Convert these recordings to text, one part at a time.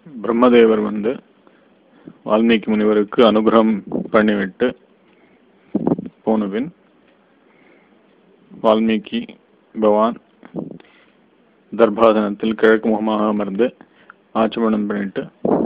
பிரம்மதேவர் வந்து வால்மீகி முனிவருக்கு அனுகிரகம் பண்ணிவிட்டு போனபின் வால்மீகி பகவான் தர்பாசனத்தில் கிழக்கு முகமாக அமர்ந்து ஆச்சமனம் பண்ணிட்டு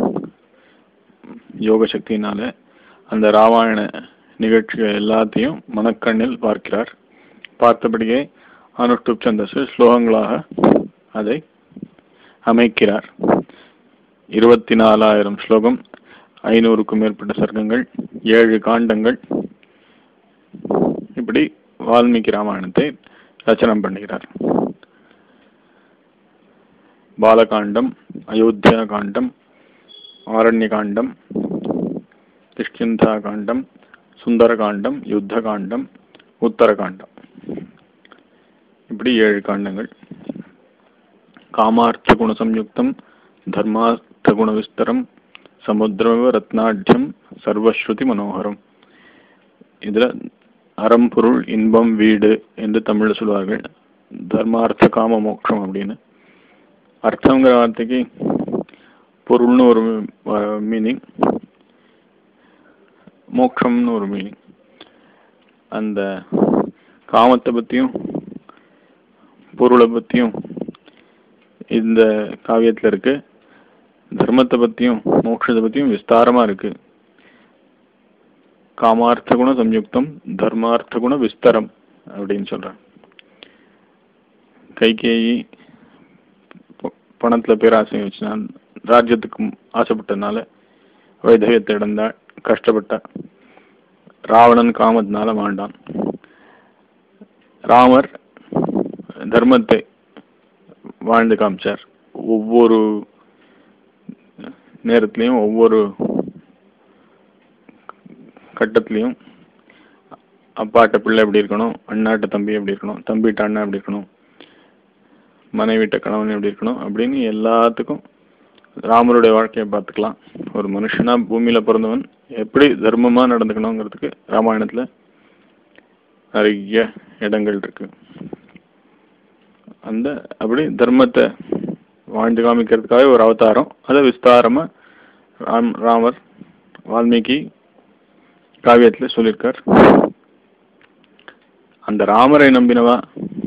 யோக சக்தியினால அந்த ராமாயண நிகழ்ச்சிகள் எல்லாத்தையும் மனக்கண்ணில் பார்க்கிறார் பார்த்தபடியே அனுஷ்டுப் சந்தசு ஸ்லோகங்களாக அதை அமைக்கிறார் இருபத்தி நாலாயிரம் ஸ்லோகம் ஐநூறுக்கும் மேற்பட்ட சர்க்கங்கள் ஏழு காண்டங்கள் இப்படி வால்மீகி ராமாயணத்தை ரச்சனம் பண்ணுகிறார் பாலகாண்டம் அயோத்தியா காண்டம் ஆரண்ய காண்டம் கிஷ்கிந்தா காண்டம் சுந்தரகாண்டம் யுத்த காண்டம் உத்தரகாண்டம் இப்படி ஏழு காண்டங்கள் காமார்த்த குண சம்யுக்தம் தர்மார்த்த குண விஸ்தரம் சமுத்திரம ரத்னாட்யம் சர்வஸ்ருதி மனோகரம் இதுல அறம் பொருள் இன்பம் வீடு என்று தமிழ்ல சொல்வார்கள் தர்மார்த்த காம மோட்சம் அப்படின்னு அர்த்தங்கிற வார்த்தைக்கு பொருள்னு ஒரு மீனிங் மோட்சம்னு ஒரு மீனிங் அந்த காமத்தை பற்றியும் பொருளை பற்றியும் இந்த காவியத்தில் இருக்கு தர்மத்தை பற்றியும் மோட்சத்தை பற்றியும் விஸ்தாரமாக இருக்கு காமார்த்த குண சம்யுக்தம் தர்மார்த்த குண விஸ்தரம் அப்படின்னு சொல்கிறேன் கைகேயி பணத்தில் பேராசை வச்சுனான் ராஜ்யத்துக்கு ஆசைப்பட்டதுனால வைதவியத்தை இழந்தாள் கஷ்டப்பட்டா ராவணன் காமத்தினால மாண்டான் ராமர் தர்மத்தை வாழ்ந்து காமிச்சார் ஒவ்வொரு நேரத்திலையும் ஒவ்வொரு கட்டத்திலையும் அப்பாட்ட பிள்ளை எப்படி இருக்கணும் அண்ணாட்ட தம்பி எப்படி இருக்கணும் தம்பிட்ட அண்ணா எப்படி இருக்கணும் மனைவிட்ட கணவன் எப்படி இருக்கணும் அப்படின்னு எல்லாத்துக்கும் ராமருடைய வாழ்க்கையை பார்த்துக்கலாம் ஒரு மனுஷனா பூமியில பிறந்தவன் எப்படி தர்மமா நடந்துக்கணுங்கிறதுக்கு ராமாயணத்துல நிறைய இடங்கள் இருக்கு அந்த அப்படி தர்மத்தை வாழ்ந்து காமிக்கிறதுக்காக ஒரு அவதாரம் அதை விஸ்தாரமா ராம் ராமர் வால்மீகி காவியத்துல சொல்லியிருக்கார் அந்த ராமரை நம்பினவா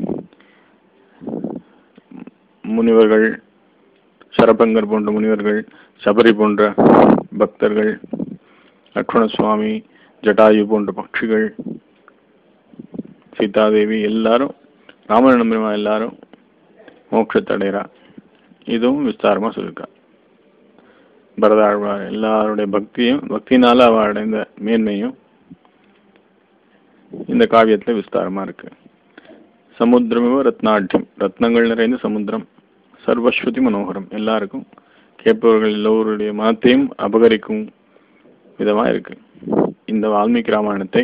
முனிவர்கள் சரபங்கர் போன்ற முனிவர்கள் சபரி போன்ற பக்தர்கள் லக்ஷ்மண சுவாமி ஜட்டாயு போன்ற பட்சிகள் சீதாதேவி எல்லாரும் ராமனை நம்பினவா எல்லாரும் மோட்சத்தை அடைகிறா இதுவும் விஸ்தாரமா சொல்லியிருக்கா பரதாழ்வார் எல்லாருடைய பக்தியும் பக்தினால அவ அடைந்த மேன்மையும் இந்த காவியத்துல விஸ்தாரமா இருக்கு சமுத்திரமிவ ரத்னாட்யம் ரத்னங்கள் நிறைந்த சமுத்திரம் சர்வஸ்ருதி மனோகரம் எல்லாருக்கும் கேட்பவர்கள் எல்லோருடைய மனத்தையும் அபகரிக்கும் விதமா இருக்கு இந்த வால்மீகி ராமாயணத்தை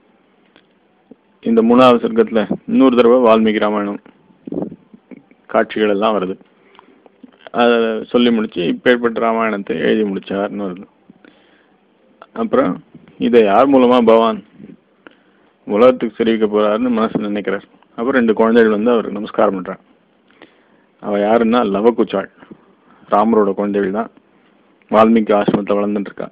இந்த மூணாவது சர்க்கத்துல இன்னொரு தடவை வால்மீகி ராமாயணம் காட்சிகள் எல்லாம் வருது அதை சொல்லி முடிச்சு இப்பேற்பட்ட ராமாயணத்தை எழுதி முடிச்சார்னு வருது அப்புறம் இதை யார் மூலமா பகவான் உலகத்துக்கு தெரிவிக்க போறாருன்னு மனசு நினைக்கிறார் அப்புறம் ரெண்டு குழந்தைகள் வந்து அவருக்கு நமஸ்காரம் பண்றான் அவ யாருன்னா லவகுச்சாள் ராமரோட குழந்தைகள் தான் வால்மீகி ஆசிரமத்தில் வளர்ந்துட்டு இருக்கா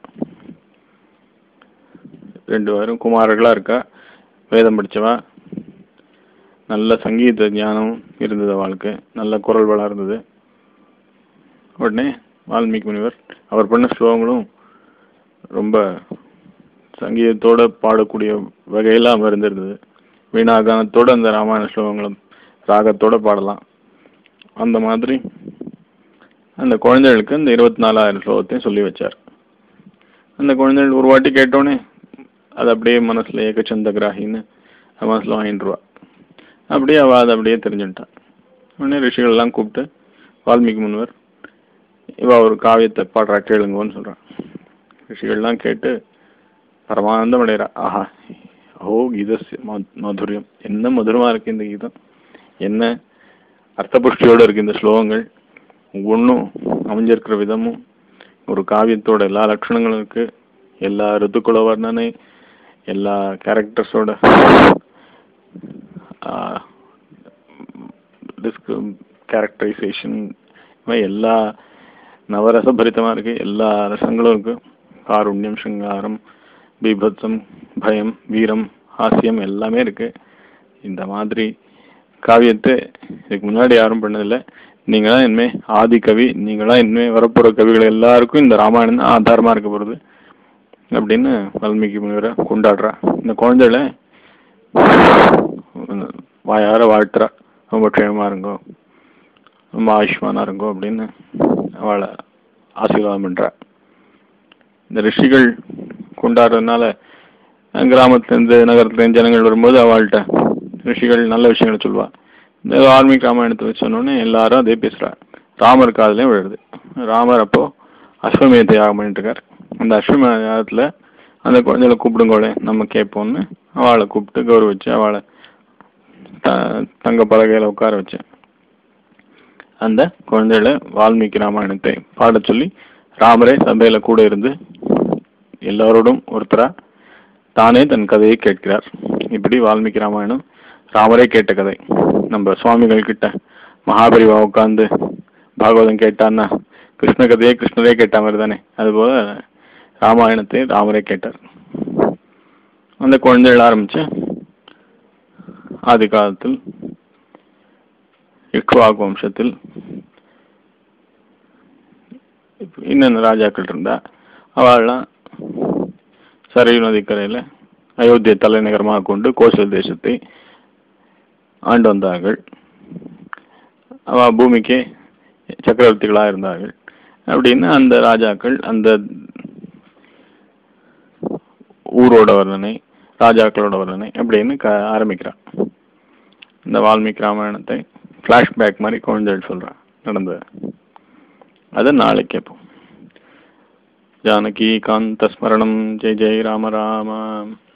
ரெண்டு பேரும் குமாரர்களா இருக்கா வேதம் படிச்சவா நல்ல சங்கீத ஞானம் இருந்தது அவளுக்கு நல்ல குரல் வளம் இருந்தது உடனே வால்மீகி முனிவர் அவர் பண்ண ஸ்லோகங்களும் ரொம்ப சங்கீதத்தோட பாடக்கூடிய வகையெல்லாம் இருந்திருந்தது வீணாகானத்தோட அந்த ராமாயண ஸ்லோகங்களும் ராகத்தோட பாடலாம் அந்த மாதிரி அந்த குழந்தைகளுக்கு அந்த இருபத்தி நாலாயிரம் ஸ்லோகத்தையும் சொல்லி வச்சார் அந்த குழந்தைகள் ஒரு வாட்டி கேட்டோடனே அது அப்படியே மனசுல ஏகச்சந்த கிராகின்னு மனசுல வாங்கிட்டுருவா அப்படியே அவள் அதை அப்படியே தெரிஞ்சுட்டான் உடனே ரிஷிகள்லாம் கூப்பிட்டு வால்மீகி முனிவர் இவ ஒரு காவியத்தை பாடுறா கேளுங்கன்னு சொல்றான் ரிஷிகள்லாம் கேட்டு பரமானந்தம் அடைகிறா ஆஹா ஓ கீதஸ் மாதுரியம் என்ன மதுரமா இருக்கு இந்த கீதம் என்ன அர்த்தபுஷ்டியோட இருக்கு இந்த ஸ்லோகங்கள் ஒன்றும் அமைஞ்சிருக்கிற விதமும் ஒரு காவியத்தோட எல்லா லட்சணங்களும் இருக்கு எல்லா ரித்துக்குல வர்ணனை எல்லா கேரக்டர்ஸோட டிஸ்க் கேரக்டரைசேஷன் எல்லா நவரச பரிதமாக இருக்கு எல்லா ரசங்களும் இருக்கு காருண்யம் சிங்காரம் பீபத்சம் பயம் வீரம் ஹாஸ்யம் எல்லாமே இருக்கு இந்த மாதிரி காவியத்தை இதுக்கு முன்னாடி யாரும் பண்ணதில்லை நீங்க தான் இனிமே ஆதி கவி நீங்க தான் இனிமே வரப்போற கவிகள் எல்லாருக்கும் இந்த ராமாயணம் தான் ஆதாரமா இருக்க போறது அப்படின்னு வால்மீகி முனிவரை கொண்டாடுறா இந்த குழந்தைகளை வாயார வாழ்த்துறா ரொம்ப க்ஷேமமா இருங்கோ ரொம்ப ஆயுஷ்மானா இருங்கோ அப்படின்னு அவளை ஆசீர்வாதம் பண்றா இந்த ரிஷிகள் கொண்டாடுறதுனால கிராமத்துலேருந்து நகரத்துலேருந்து ஜனங்கள் வரும்போது அவள்கிட்ட ரிஷிகள் நல்ல விஷயங்களை சொல்லுவா இந்த வால்மீகி ராமாயணத்தை வச்சு சொன்னோடனே எல்லாரும் அதே பேசுறா ராமர் காதுலயும் விழுது ராமர் அப்போ அஸ்வமேத யாகம் பண்ணிட்டு இருக்காரு அந்த அஸ்வமேத யாகத்துல அந்த குழந்தைகளை கூப்பிடுங்கோளே நம்ம கேட்போம்னு அவளை கூப்பிட்டு கௌரவிச்சு அவளை த தங்க பலகையில உட்கார வச்சு அந்த குழந்தைகளை வால்மீகி ராமாயணத்தை பாடச் சொல்லி ராமரே சபையில கூட இருந்து எல்லாரோடும் ஒருத்தரா தானே தன் கதையை கேட்கிறார் இப்படி வால்மீகி ராமாயணம் ராமரே கேட்ட கதை நம்ம சுவாமிகள் கிட்ட மகாபரிவா உட்காந்து பாகவதம் கேட்டான்னா கிருஷ்ண கதையே கிருஷ்ணரே கேட்ட மாதிரி தானே அதுபோல ராமாயணத்தை ராமரே கேட்டார் அந்த குழந்தைகள் ஆரம்பிச்சு ஆதி காலத்தில் இக்ஷ்வாகு வம்சத்தில் இன்னென்ன ராஜாக்கள் இருந்தா அவள்லாம் சரையு நதிக்கரையில் அயோத்தியை தலைநகரமாக கொண்டு கோசல் தேசத்தை ஆண்டு வந்தார்கள் அவ பூமிக்கு சக்கரவர்த்திகளாக இருந்தார்கள் அப்படின்னு அந்த ராஜாக்கள் அந்த ஊரோட வர்ணனை ராஜாக்களோட வர்ணனை அப்படின்னு க ஆரம்பிக்கிறான் இந்த வால்மீகி ராமாயணத்தை ஃப்ளாஷ்பேக் மாதிரி குழந்தைகள் சொல்கிறான் நடந்தது அதை நாளைக்கு கேட்போம் ஜானகி காந்த ஸ்மரணம் ஜெய் ஜெய் ராம ராம